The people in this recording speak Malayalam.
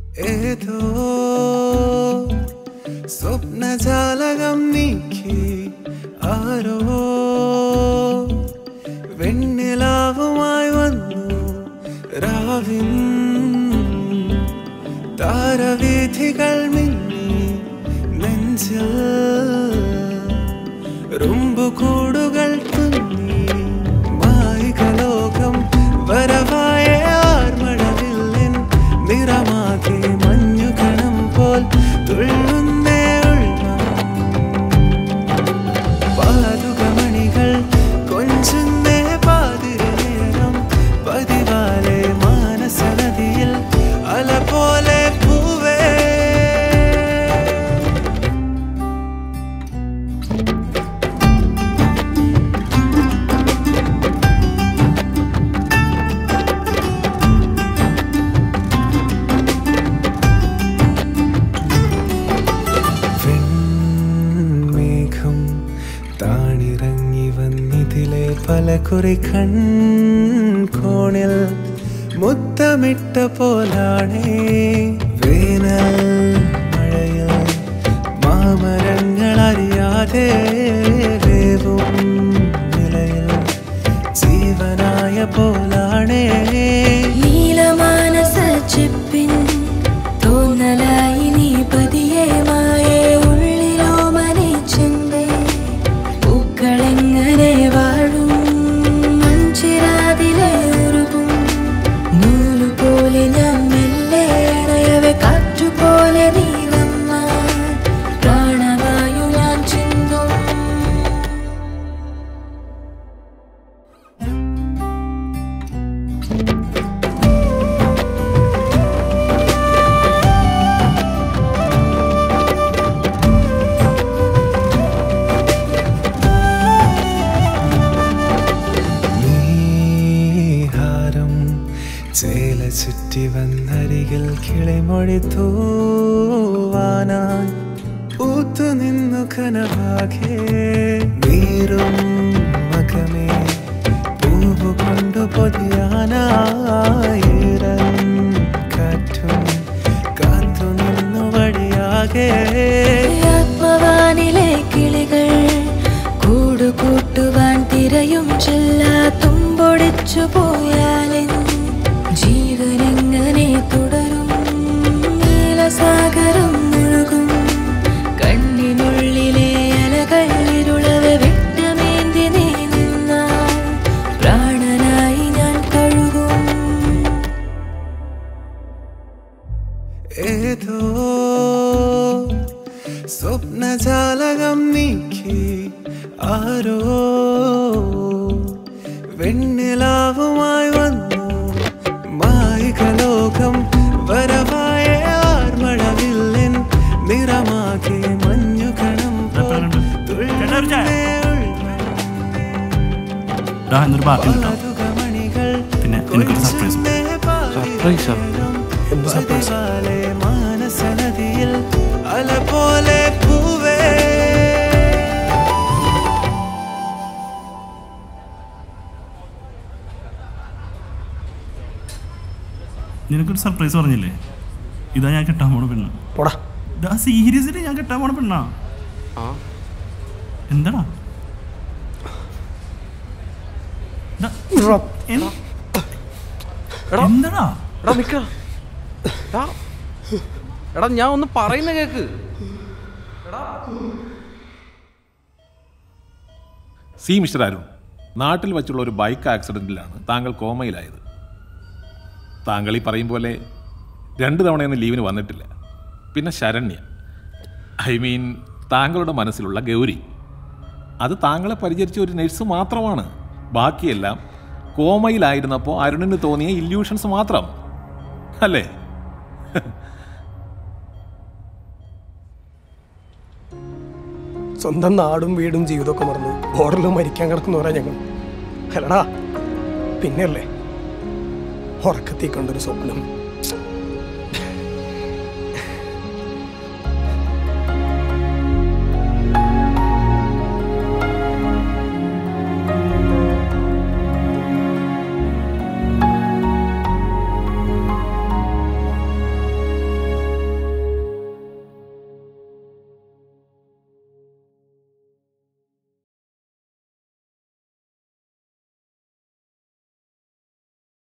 ഏതോ സ്വപ്നജാലകം നീക്കി ആരോ വെണ്ണിലാവുമായി വന്നു രാവിൻ താരവീഥികൾ മിന്നി നെഞ്ചിൽ റുമ്പുകൂടുകൾ തുന്നി മായികലോകം വരവായ ആർമഴവില്ലിൻ നിറമാകെ മഞ്ഞുകണം പോൽ തുള്ളുന്നേ ഉള്ളം പാതുകമണികൾ കൊഞ്ചുന്നേ പാതിരനേരം പതിവാലെ മാനസനദിയിൽ അല പോലെ പൂവേ വെൺമേഘം താണിറങ്ങി വന്നിതിലെ പല കുറി കൺകോണിൽ മുത്തമിട്ട പോലാണേ വേനൽ മഴയിൽ മാമരങ്ങൾ അറിയാതെ വേവും നിലയിൽ ജീവനായ പോലാണേ നീലമാനസ ചെപ്പിൻ തോന്നലായി നീ പതിയെ മായേ ഉള്ളിലോ മനേച്ചെന്തേ പൂക്കളെങ്ങനെ വാഴും മഞ്ചിരാതിലെ ഉരുകും നൂലുപോലെ ഞാൻ മെല്ലെ അണയവെ കാറ്റുപോലെ നീ വന്നാൽ പ്രാണവായു ഞാൻ ചിന്തും നീഹാരം ചേല ചുറ്റി വന്നരികിൽ കിളിമൊഴി തൂവാനായി ഊത്തു നിന്നു കനവാകെ നീറും മകമേ പൂവ് കൊണ്ടു പൊതിയാനായിരം കാറ്റും കാത്തു നിന്നു വഴിയാകെ ആത്മവാനിലെ കിളികൾ കൂടുകൂട്ടുവാൻ തിരയും ചെല്ലാ തുമ്പൊടിച്ചു പോയാലെൻ ജീവനെങ്ങനെ തുടരും നീലസാഗരം മുഴുകും കണ്ണിനുള്ളിലെ അലകൾ ഇരുളവെ വിട്ടമേന്തി നീ നിന്നാൽ പ്രാണനായി ഞാൻ കഴുകും ഏതോ സ്വപ്നജാലകം നീക്കി ആരോ വെണ്ണിലാവുമായി വന്നു മായികലോകം വരവായ ആർമഴവില്ലിൻ നിറമാകെ മഞ്ഞുകണം പോൽ തുള്ളുന്നേ ഉള്ളം. ഡാ എന്നൊരു പാട്ട് കേട്ടോ പാതുകമണികൾ പിന്നെ എനിക്കൊരു സർപ്രൈസ് ഉണ്ട്. സർപ്രൈസോ പതിവാലെ മാനസനദിയിൽ അല പോലെ പൂവേ നിനക്കൊരു സർപ്രൈസ് പറഞ്ഞില്ലേ ഇതാ ഞാൻ കെട്ടാൻ പോണ പെണ്ണ പോടാ ഡാ സീരിയസ്ലി ഞാൻ കെട്ടാൻ പോണ പെണ്ണാ എന്താടാ ഡാ, എന്ത്- എന്താടാ എടാ നിക്ക എടാ എടാ ഞാൻ ഒന്ന് പറയുന്ന കേക്ക് സി മിസ്റ്റർ അരുൺ നാട്ടിൽ വച്ചുള്ള ഒരു ബൈക്ക് ആക്സിഡന്റിലാണ് താങ്കൾ കോമയിലായത് താങ്കൾ ഈ പറയും പോലെ രണ്ട് തവണയൊന്നും ലീവിന് വന്നിട്ടില്ല പിന്നെ ശരണ്യ ഐ മീൻ താങ്കളുടെ മനസ്സിലുള്ള ഗൗരി അത് താങ്കളെ പരിചരിച്ച ഒരു നഴ്സ് മാത്രമാണ് ബാക്കിയെല്ലാം കോമയിലായിരുന്നപ്പോൾ അരുണിന് തോന്നിയ ഇല്യൂഷൻസ് മാത്രം അല്ലേ സ്വന്തം നാടും വീടും ജീവിതമൊക്കെ മറന്നു ബോർഡറിൽ മരിക്കാൻ കിടക്കുന്നവരാ ഞങ്ങൾ അല്ലടാ പിന്നെയല്ലേ ഉറക്കത്തിൽ കണ്ടൊരു സ്വപ്നം